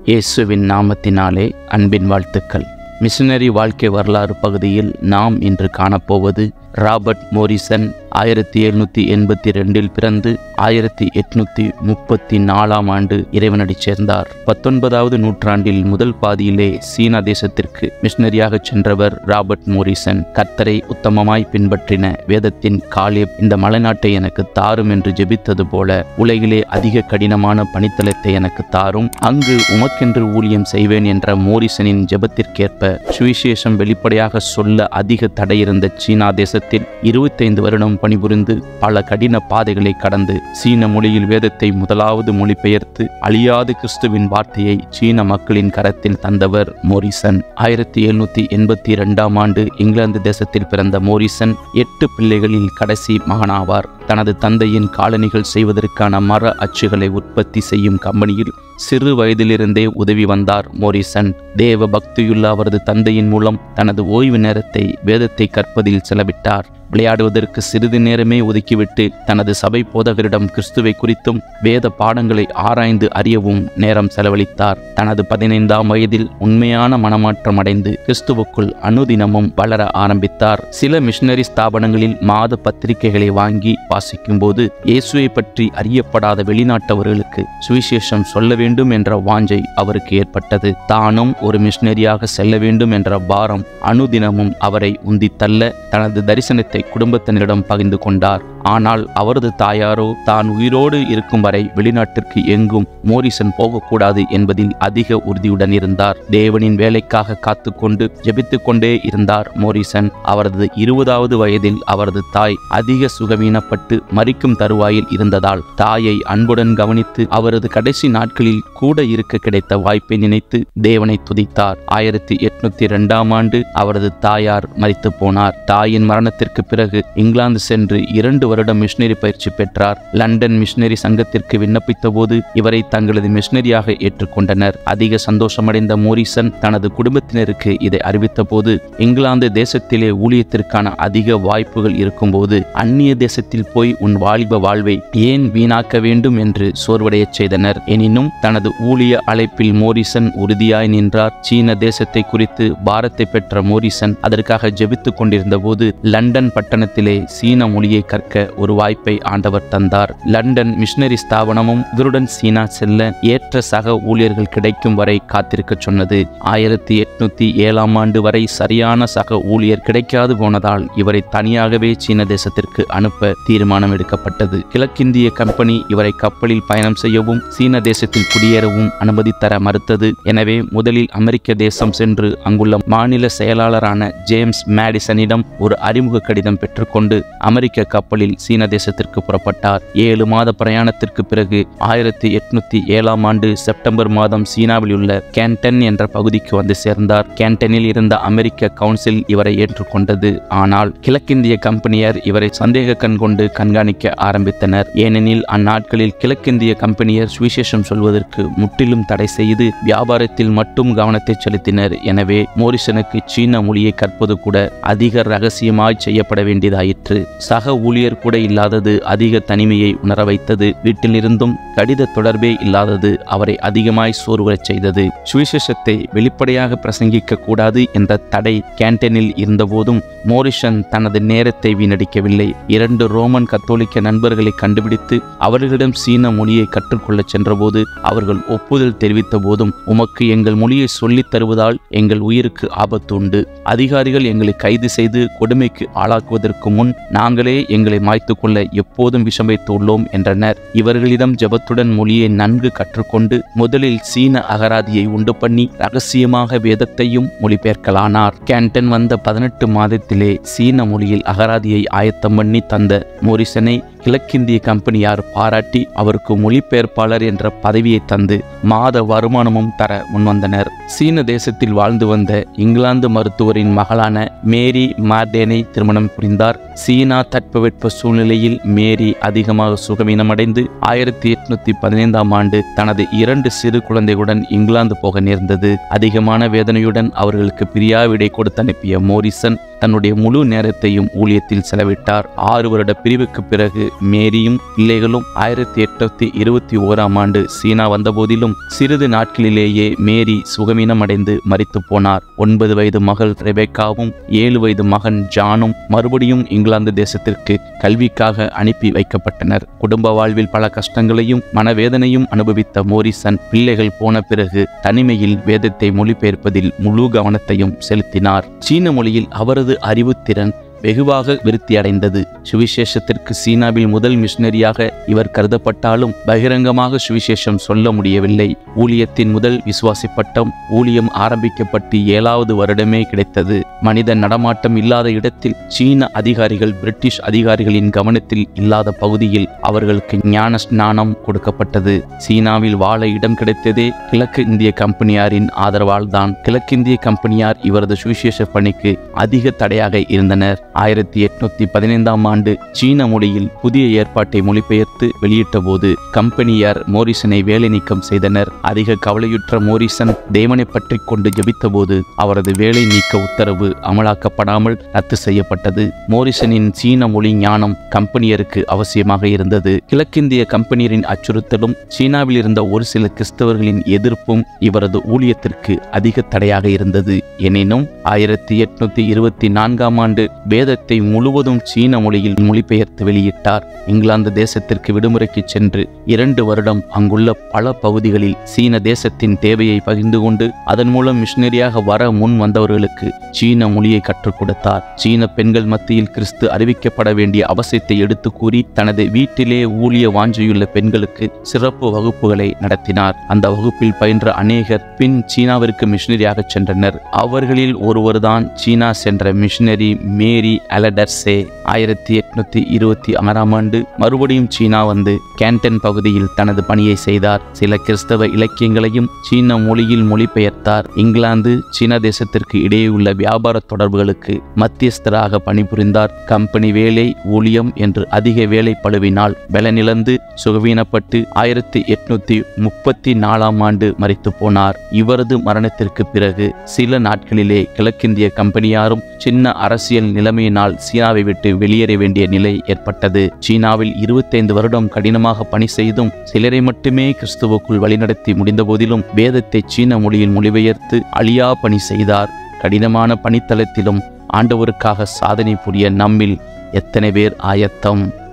இயேசுவின் நாமத்தினாலே அன்பின் வாழ்த்துக்கள் மிஷனரி வாழ்க்கை வரலாறு பகுதியில் நாம் இன்று காணப்போவது ராபர்ட் மோரிசன் ஆயிரத்தி எழுநூற்றி எண்பத்தி ரெண்டில் பிறந்து ஆயிரத்தி எட்நூற்றி முப்பத்தி நாலாம் ஆண்டு இறைவனடி சேர்ந்தார் பத்தொன்பதாவது நூற்றாண்டில் முதல் பாதியிலே சீனா தேசத்திற்கு மிஷனரியாக சென்றவர் ராபர்ட் மோரிசன் கர்த்தரை உத்தமமாய் பின்பற்றின வேதத்தின் காலியப் இந்த மலைநாட்டை எனக்கு தாரும் என்று ஜெபித்தது போல உலகிலே அதிக கடினமான பணித்தளத்தை எனக்கு தாரும் அங்கு உமக்கென்று ஊழியம் செய்வேன் என்ற மோரிசனின் ஜெபத்திற்கேற்ப சுவிசேஷம் வெளிப்படையாக சொல்ல அதிக தடையிருந்த சீனா தேசத்தில் இருபத்தைந்து வருடம் பணிபுரிந்து பல கடின பாதைகளை கடந்து சீன மொழியில் வேதத்தை முதலாவது மொழிபெயர்த்து அழியாத கிறிஸ்துவின் வார்த்தையை சீன மக்களின் கரத்தில் தந்தவர் மோரிசன் ஆயிரத்தி எழுநூத்தி எண்பத்தி இரண்டாம் ஆண்டு இங்கிலாந்து தேசத்தில் பிறந்த மோரிசன் எட்டு பிள்ளைகளில் கடைசி மகனாவார் தனது தந்தையின் காலணிகள் செய்வதற்கான மர அச்சுகளை உற்பத்தி செய்யும் கம்பெனியில் சிறு வயதிலிருந்தே உதவி வந்தார் மோரிசன் தேவ பக்தியுள்ள அவரது தந்தையின் மூலம் தனது ஓய்வு நேரத்தை வேதத்தை கற்பதில் செலவிட்டார் விளையாடுவதற்கு சிறிது நேரமே ஒதுக்கிவிட்டு தனது சபை போதகரிடம் கிறிஸ்துவை குறித்தும் வேத பாடங்களை ஆராய்ந்து அறியவும் நேரம் செலவழித்தார் தனது பதினைந்தாம் வயதில் உண்மையான மனமாற்றம் அடைந்து கிறிஸ்துவுக்குள் அனுதினமும் வளர ஆரம்பித்தார் சில மிஷனரி ஸ்தாபனங்களில் மாத பத்திரிகைகளை வாங்கி வாசிக்கும்போது இயேசுவை பற்றி அறியப்படாத வெளிநாட்டவர்களுக்கு சுவிசேஷம் சொல்ல வேண்டும் என்ற வாஞ்சை அவருக்கு ஏற்பட்டது தானும் ஒரு மிஷனரியாக செல்ல வேண்டும் என்ற பாரம் அனுதினமும் அவரை உந்தித்தள்ள தனது தரிசனத்தை குடும்பத்தினரிடம் பகிர்ந்து கொண்டார் ஆனால் அவரது தாயாரோ தான் உயிரோடு இருக்கும் வரை வெளிநாட்டிற்கு எங்கும் மோரிசன் போகக்கூடாது என்பதில் அதிக உறுதியுடன் இருந்தார் தேவனின் வேலைக்காக காத்துக்கொண்டு ஜெபித்துக் கொண்டே இருந்தார் மோரிசன் அவரது இருபதாவது வயதில் அவரது தாய் அதிக சுகவீனப்பட்டு மறிக்கும் தருவாயில் இருந்ததால் தாயை அன்புடன் கவனித்து அவரது கடைசி நாட்களில் கூட இருக்க கிடைத்த வாய்ப்பை நினைத்து தேவனை துதித்தார் ஆயிரத்தி எட்நூத்தி இரண்டாம் ஆண்டு அவரது தாயார் மறித்து போனார் தாயின் மரணத்திற்கு பிறகு இங்கிலாந்து சென்று இரண்டு வருடம் மிஷனரி பயிற்சி பெற்றார் லண்டன் மிஷனரி சங்கத்திற்கு விண்ணப்பித்த போது இவரை தங்களது மிஷனரியாக ஏற்றுக்கொண்டனர் அதிக சந்தோஷமடைந்த மோரிசன் தனது குடும்பத்தினருக்கு இதை அறிவித்த போது இங்கிலாந்து தேசத்திலே ஊழியத்திற்கான அதிக வாய்ப்புகள் இருக்கும்போது அந்நிய தேசத்தில் போய் உன் வாலிப வாழ்வை ஏன் வீணாக்க வேண்டும் என்று சோர்வடையச் செய்தனர் எனினும் தனது ஊழிய அழைப்பில் மோரிசன் உறுதியாய் நின்றார் சீன தேசத்தை குறித்து பாரத்தை பெற்ற மோரிசன் அதற்காக ஜெபித்துக் கொண்டிருந்த போது லண்டன் பட்டணத்திலே சீன மொழியை கற்க ஒரு வாய்ப்பை ஆண்டவர் தந்தார் லண்டன் மிஷனரி ஸ்தாபனமும் இவருடன் சீனா செல்ல ஏற்ற சக ஊழியர்கள் கிடைக்கும் வரை காத்திருக்க சொன்னது ஆயிரத்தி எட்நூத்தி ஏழாம் ஆண்டு வரை சரியான சக ஊழியர் கிடைக்காது போனதால் இவரை தனியாகவே சீன தேசத்திற்கு அனுப்ப தீர்மானம் எடுக்கப்பட்டது கிழக்கிந்திய கம்பெனி இவரை கப்பலில் பயணம் செய்யவும் சீன தேசத்தில் குடியேறவும் அனுமதி தர மறுத்தது எனவே முதலில் அமெரிக்க தேசம் சென்று அங்குள்ள மாநில செயலாளரான ஜேம்ஸ் மேடிசனிடம் ஒரு அறிமுக கடிதம் பெற்றுக்கொண்டு அமெரிக்க கப்பலில் சீன தேசத்திற்கு புறப்பட்டார் ஏழு மாத பிரயாணத்திற்கு பிறகு ஆயிரத்தி எட்நூத்தி ஏழாம் ஆண்டு செப்டம்பர் மாதம் சீனாவில் உள்ள கேன்டன் என்ற பகுதிக்கு வந்து சேர்ந்தார் கேன்டனில் இருந்த அமெரிக்க கவுன்சில் இவரை ஏற்றுக்கொண்டது ஆனால் கிழக்கிந்திய கம்பெனியர் இவரை சந்தேக கண் கொண்டு கண்காணிக்க ஆரம்பித்தனர் ஏனெனில் அந்நாட்களில் கிழக்கிந்திய கம்பெனியர் சுவிசேஷம் சொல்வதற்கு முற்றிலும் தடை செய்து வியாபாரத்தில் மட்டும் கவனத்தை செலுத்தினர் எனவே மோரிசனுக்கு சீன மொழியை கற்பது கூட அதிக ரகசியமாய் செய்யப்பட வேண்டியதாயிற்று சக ஊழியர் கூட இல்லாதது அதிக தனிமையை உணர வைத்தது வீட்டிலிருந்தும் கடித தொடர்பே இல்லாதது அவரை அதிகமாய் சோர்வரச் செய்தது சுவிசேஷத்தை வெளிப்படையாக பிரசங்கிக்க கூடாது என்ற தடை கேண்டனில் இருந்தபோதும் மோரிசன் தனது நேரத்தை வீணடிக்கவில்லை இரண்டு ரோமன் கத்தோலிக்க நண்பர்களை கண்டுபிடித்து அவர்களிடம் சீன மொழியை கற்றுக்கொள்ளச் சென்றபோது அவர்கள் ஒப்புதல் தெரிவித்த போதும் உமக்கு எங்கள் மொழியை சொல்லித் தருவதால் எங்கள் உயிருக்கு ஆபத்து உண்டு அதிகாரிகள் எங்களை கைது செய்து கொடுமைக்கு ஆளாக்குவதற்கு முன் நாங்களே எங்களை மாய்த்து கொள்ள எப்போதும் விஷம் வைத்து உள்ளோம் என்றனர் இவர்களிடம் ஜெபத்துடன் மொழியை நன்கு கற்றுக்கொண்டு முதலில் சீன அகராதியை உண்டு பண்ணி ரகசியமாக வேதத்தையும் மொழிபெயர்க்கலானார் கேண்டன் வந்த பதினெட்டு மாதத்திலே சீன மொழியில் அகராதியை ஆயத்தம் பண்ணி தந்த மோரிசனை கிழக்கிந்திய கம்பெனியார் பாராட்டி அவருக்கு மொழிபெயர்ப்பாளர் என்ற பதவியை தந்து மாத வருமானமும் தர முன்வந்தனர் சீன தேசத்தில் வாழ்ந்து வந்த இங்கிலாந்து மருத்துவரின் மகளான மேரி மார்டேனை திருமணம் புரிந்தார் சீனா தட்பவெட்ப சூழ்நிலையில் மேரி அதிகமாக சுகவீனமடைந்து ஆயிரத்தி எட்நூத்தி பதினைந்தாம் ஆண்டு தனது இரண்டு சிறு குழந்தைகளுடன் இங்கிலாந்து போக நேர்ந்தது அதிகமான வேதனையுடன் அவர்களுக்கு பிரியாவிடை கொடுத்து அனுப்பிய மோரிசன் தன்னுடைய முழு நேரத்தையும் ஊழியத்தில் செலவிட்டார் ஆறு வருட பிரிவுக்கு பிறகு மேரியும் பிள்ளைகளும் ஆயிரத்தி எட்நூத்தி இருபத்தி ஓராம் ஆண்டு சீனா வந்தபோதிலும் சிறிது நாட்களிலேயே மேரி சுகமீனமடைந்து மரித்து போனார் ஒன்பது வயது மகள் ரெபேக்காவும் ஏழு வயது மகன் ஜானும் மறுபடியும் இங்கிலாந்து தேசத்திற்கு கல்விக்காக அனுப்பி வைக்கப்பட்டனர் குடும்ப வாழ்வில் பல கஷ்டங்களையும் மனவேதனையும் அனுபவித்த மோரிசன் பிள்ளைகள் போன பிறகு தனிமையில் வேதத்தை மொழிபெயர்ப்பதில் முழு கவனத்தையும் செலுத்தினார் சீன மொழியில் அவரது அறிவுத்திறன் வெகுவாக விருத்தியடைந்தது சுவிசேஷத்திற்கு சீனாவில் முதல் மிஷனரியாக இவர் கருதப்பட்டாலும் பகிரங்கமாக சுவிசேஷம் சொல்ல முடியவில்லை ஊழியத்தின் முதல் விசுவாசி பட்டம் ஊழியம் ஆரம்பிக்கப்பட்டு ஏழாவது வருடமே கிடைத்தது மனித நடமாட்டம் இல்லாத இடத்தில் சீன அதிகாரிகள் பிரிட்டிஷ் அதிகாரிகளின் கவனத்தில் இல்லாத பகுதியில் அவர்களுக்கு ஞான ஸ்நானம் கொடுக்கப்பட்டது சீனாவில் வாழ இடம் கிடைத்ததே கிழக்கு இந்திய கம்பெனியாரின் ஆதரவால் தான் கிழக்கிந்திய கம்பெனியார் இவரது சுவிசேஷ பணிக்கு அதிக தடையாக இருந்தனர் ஆயிரத்தி எட்நூத்தி பதினைந்தாம் ஆண்டு சீன மொழியில் புதிய ஏற்பாட்டை மொழிபெயர்த்து வெளியிட்ட போது கம்பெனியார் மோரிசனை வேலை நீக்கம் செய்தனர் அதிக கவலையுற்ற மோரிசன் தேவனை பற்றி கொண்டு ஜெபித்தபோது அவரது வேலை நீக்க உத்தரவு அமலாக்கப்படாமல் ரத்து செய்யப்பட்டது மோரிசனின் சீன மொழி ஞானம் கம்பெனியருக்கு அவசியமாக இருந்தது கிழக்கிந்திய கம்பெனியரின் அச்சுறுத்தலும் சீனாவில் இருந்த ஒரு சில கிறிஸ்தவர்களின் எதிர்ப்பும் இவரது ஊழியத்திற்கு அதிக தடையாக இருந்தது எனினும் ஆயிரத்தி எட்நூத்தி இருபத்தி நான்காம் ஆண்டு வேதத்தை முழுவதும் சீன மொழியில் மொழிபெயர்த்து வெளியிட்டார் இங்கிலாந்து தேசத்திற்கு விடுமுறைக்கு சென்று இரண்டு வருடம் அங்குள்ள பல பகுதிகளில் சீன தேசத்தின் தேவையை பகிர்ந்து கொண்டு அதன் மூலம் மிஷனரியாக வர முன் வந்தவர்களுக்கு சீன மொழியை கற்றுக் கொடுத்தார் சீன பெண்கள் மத்தியில் கிறிஸ்து அறிவிக்கப்பட வேண்டிய அவசியத்தை எடுத்து கூறி தனது வீட்டிலே ஊழிய வாஞ்சியுள்ள பெண்களுக்கு சிறப்பு வகுப்புகளை நடத்தினார் அந்த வகுப்பில் பயின்ற அநேகர் பின் சீனாவிற்கு மிஷனரியாக சென்றனர் அவர்களில் ஒருவர்தான் சீனா சென்ற மிஷனரி மேரி அலடர்சே ஆயிரத்தி எட்நூத்தி இருபத்தி ஆறாம் ஆண்டு மறுபடியும் சீனா வந்து கேண்டன் பகுதியில் தனது பணியை செய்தார் சில கிறிஸ்தவ இலக்கியங்களையும் சீன மொழியில் மொழிபெயர்த்தார் இங்கிலாந்து சீனா தேசத்திற்கு இடையே உள்ள வியாபார தொடர்புகளுக்கு மத்தியஸ்தராக பணிபுரிந்தார் கம்பெனி வேலை ஊழியம் என்று அதிக வேலை பழுவினால் பலனிழந்து சுகவீனப்பட்டு ஆயிரத்தி எட்நூத்தி முப்பத்தி நாலாம் ஆண்டு மரித்து போனார் இவரது மரணத்திற்கு பிறகு சில நாட்களிலே கிழக்கிந்திய கம்பெனியாரும் சின்ன அரசியல் நிலைமையினால் சீனாவை விட்டு வெளியேற வேண்டிய நிலை ஏற்பட்டது சீனாவில் இருபத்தைந்து வருடம் கடினமாக பணி செய்தும் சிலரை மட்டுமே கிறிஸ்துவுக்குள் வழிநடத்தி முடிந்தபோதிலும் வேதத்தை சீன மொழியில் மொழிபெயர்த்து அழியா பணி செய்தார் கடினமான பணித்தளத்திலும் ஆண்டவருக்காக சாதனை புரிய நம்மில் எத்தனை பேர் ஆயத்தம்